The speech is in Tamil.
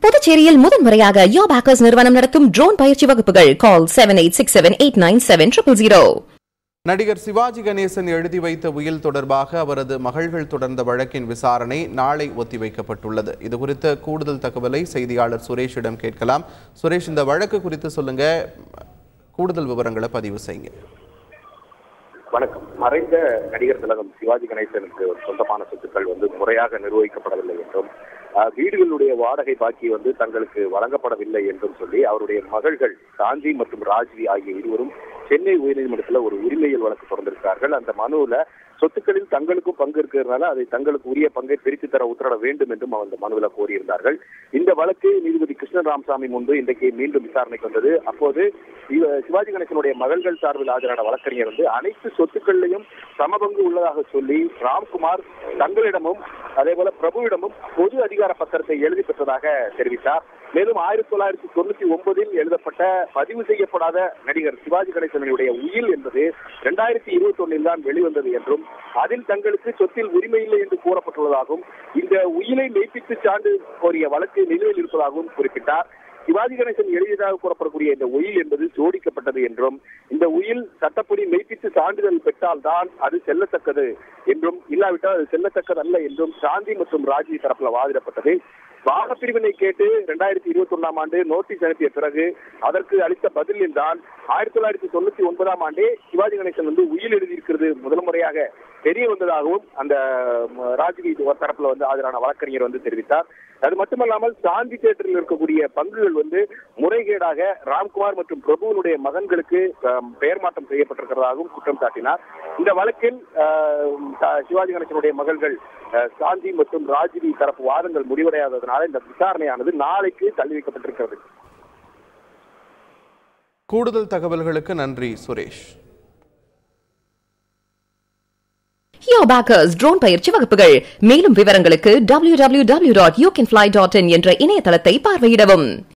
புதுச்சேரியில் முதன்முறையாக யோ பேக்கர்ஸ் நிறுவனம் நடத்தும் ட்ரோன் பயிற்சி வகுப்புகள் call seven eight six seven eight nine seven triple zero நடிகர் சிவாஜி கணேசன் எழுதி வைத்த உயில் தொடர்பாக அவரது மகள்கள் தொடர்ந்த வழக்கின் விசாரணை நாளை ஒத்திவைக்கப்பட்டுள்ளது இது குறித்த கூடுதல் தகவலை செய்தியாளர் சுரேஷிடம் கேட்கலாம் சுரேஷ் இந்த வழக்கு குறித்து சொல்லுங்க கூடுதல் விவரங்களை பதிவு செய்யுங்க வணக்கம் மறைந்த நடிகர் திலகம் சிவாஜி கணேசனுக்கு சொந்தமான சொத்துக்கள் வந்து முறையாக நிர்வகிக்கப்படவில்லை என்றும் அஹ், வீடுகளுடைய வாடகை பாக்கி வந்து தங்களுக்கு வழங்கப்படவில்லை என்றும் சொல்லி அவருடைய மகள்கள் சாந்தி மற்றும் ராஜ்வி ஆகிய இருவரும் சென்னை உயர்நீதிமன்றத்தில் ஒரு உரிமையியல் வழக்கு தொடர்ந்திருக்கிறார்கள் அந்த மனுவில் சொத்துக்களில் தங்களுக்கும் பங்கு இருக்கிறதுனால அதை தங்களுக்கு உரிய பங்கை பிரித்து தர உத்தரவிட வேண்டும் என்றும் அந்த மனுவில் கோரியிருந்தார்கள் இந்த வழக்கு நீதிபதி கிருஷ்ணன் ராமசாமி முன்பு இன்றைக்கு மீண்டும் விசாரணைக்கு வந்தது அப்போது இவ- சிவாஜி கணேசனுடைய மகள்கள் சார்பில் ஆஜரான வழக்கறிஞர் வந்து அனைத்து சொத்துக்கள்லையும் சமபங்கு உள்ளதாக சொல்லி ராம்குமார் தங்களிடமும் அதே போல பிரபுவிடமும் பொது அதிகார பத்திரத்தை எழுதி பெற்றதாக தெரிவித்தார் மேலும் ஆயிரத்தி தொள்ளாயிரத்தி தொண்ணூத்தி ஒன்பதில் எழுதப்பட்ட பதிவு செய்யப்படாத நடிகர் சிவாஜி கணேசனுடைய உயில் என்பது இரண்டாயிரத்தி இருபத்தி ஒன்னில் தான் வெளிவந்தது என்றும் அதில் தங்களுக்கு சொத்தில் உரிமை இல்லை என்று கூறப்பட்டுள்ளதாகவும் இந்த உயிலை மெய்ப்பித்து சான்று கோரிய வழக்கு நிலுவையில் இருப்பதாகவும் குறிப்பிட்டார் சிவாஜி கணேசன் எழுதியதாக கூறப்படக்கூடிய இந்த உயில் என்பது ஜோடிக்கப்பட்டது என்றும் இந்த உயில் சட்டப்படி மெய்ப்பித்து சான்றிதழ் பெற்றால்தான் அது செல்லத்தக்கது என்றும் இல்லாவிட்டால் அது செல்லத்தக்கதல்ல என்றும் சாந்தி மற்றும் ராஜி தரப்புல வாதிடப்பட்டது பாகப்பிரிவினை கேட்டு இரண்டாயிரத்தி இருபத்தி ஒன்னாம் ஆண்டு நோட்டீஸ் அனுப்பிய பிறகு அதற்கு அளித்த பதிலில் தான் ஆயிரத்தி தொள்ளாயிரத்தி தொண்ணூத்தி ஒன்பதாம் ஆண்டே சிவாஜி கணேசன் வந்து உயில் எழுதியிருக்கிறது முதல் முறையாக தெரிய வந்ததாகவும் அந்த ம, ராஜ்வி தரப்புல வந்து ஆஜரான வழக்கறிஞர் வந்து தெரிவித்தார் அது மட்டுமல்லாமல் சாந்தி தேட்டரில் இருக்கக்கூடிய பங்குகள் வந்து முறைகேடாக ராம்குமார் மற்றும் பிரபுவனுடைய மகன்களுக்கு அஹ், பெயர் மாற்றம் செய்யப்பட்டிருக்கிறதாகவும் குற்றம் சாட்டினார் இந்த வழக்கில் அஹ், ச- சிவாஜி கணேசனுடைய மகள்கள் அஹ், சாந்தி மற்றும் ராஜினி தரப்பு வாதங்கள் முடிவடையாததனால இந்த விசாரணையானது நாளைக்கு தள்ளி வைக்கப்பட்டிருக்கிறது கூடுதல் தகவல்களுக்கு நன்றி சுரேஷ் யோ பேக்கர்ஸ் ட்ரோன் பயிற்சி வகுப்புகள் மேலும் விவரங்களுக்கு www.youcanfly.in என்ற இணையதளத்தை பார்வையிடவும்